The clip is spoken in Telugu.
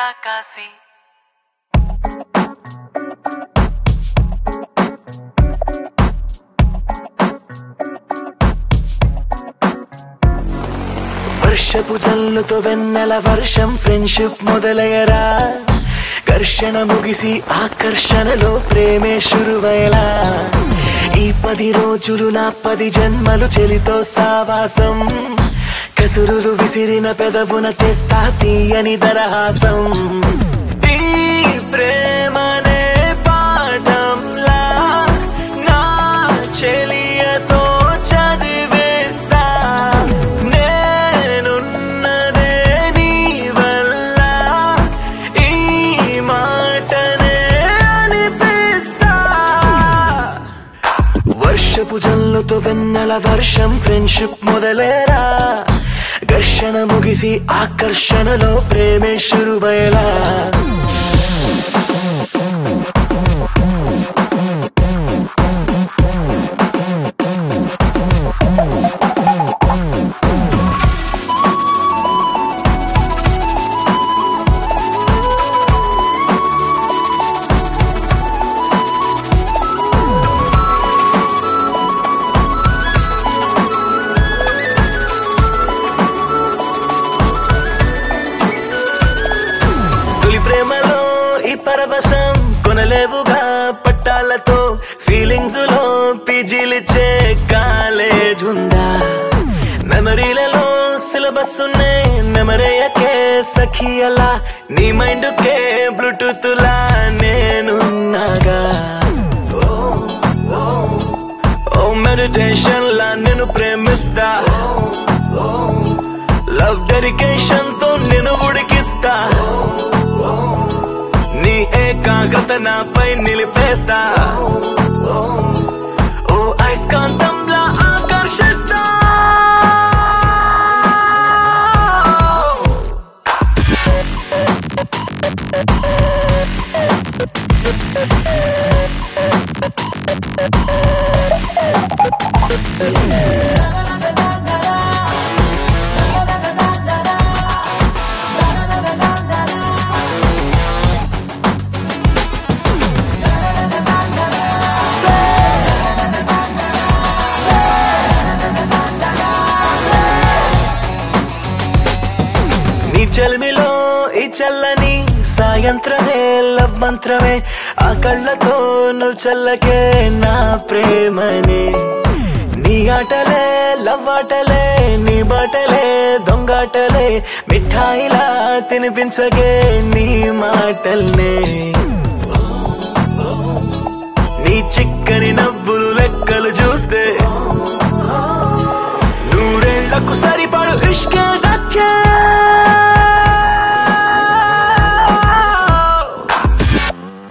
కాశీ వర్షపు జల్లుతో వెన్నెల వర్షం ఫ్రెండ్షిప్ మొదలయ్యరా ఘర్షణ ముగిసి ఆకర్షణలో ప్రేమే శురువైలా ఈ పది రోజులు నా పది జన్మలు చెలితో సావాసం కసురులు విసిరిన పెదవున తెస్తా తీయని దరహాసం ఈ ప్రేమనే పాఠంలా నా చెలియతో చదివేస్తా నేనున్నదే నీ వల్ల ఈ మాటనే అనిపిస్తా వర్షపు జల్లుతో వెన్నెల వర్షం ఫ్రెండ్షిప్ మొదలేరా ఘర్షణ ముగిసి ఆకర్షణలో ప్రేమే శురువైలా తొలి ప్రేమలో ఈ పరవశం కొనలేవుగా పట్టాలతో ఫీలింగ్స్ లో పీజీలిచ్చే కాలేజ్ ఉందా మెమరీలలో సిలబస్ ఉన్నాయి మెమరేయకే సఖీ అలా నీ మైండ్ కే బ్లూటూత్ లా నేనున్నాగా ఓ మెడిటేషన్ లా నేను ప్రేమిస్తా లవ్ డెడికేషన్ తో నేను ఉడికిస్తా నీ ఏకాగ్రత నాపై నిలిపేస్తా ఓ అయస్కాంతంలా ఆకర్షిస్తా నీ చలిమిలో ఈ చల్లని సాయంత్రమే లవ్ మంత్రమే ఆ కళ్ళతో నువ్వు చల్లకే నా ప్రేమనే నీ ఆటలే లవ్ ఆటలే నీ బాటలే దొంగాటలే మిఠాయిలా తినిపించగే నీ మాటల్నే నీ చిక్కని నవ్వులు లెక్కలు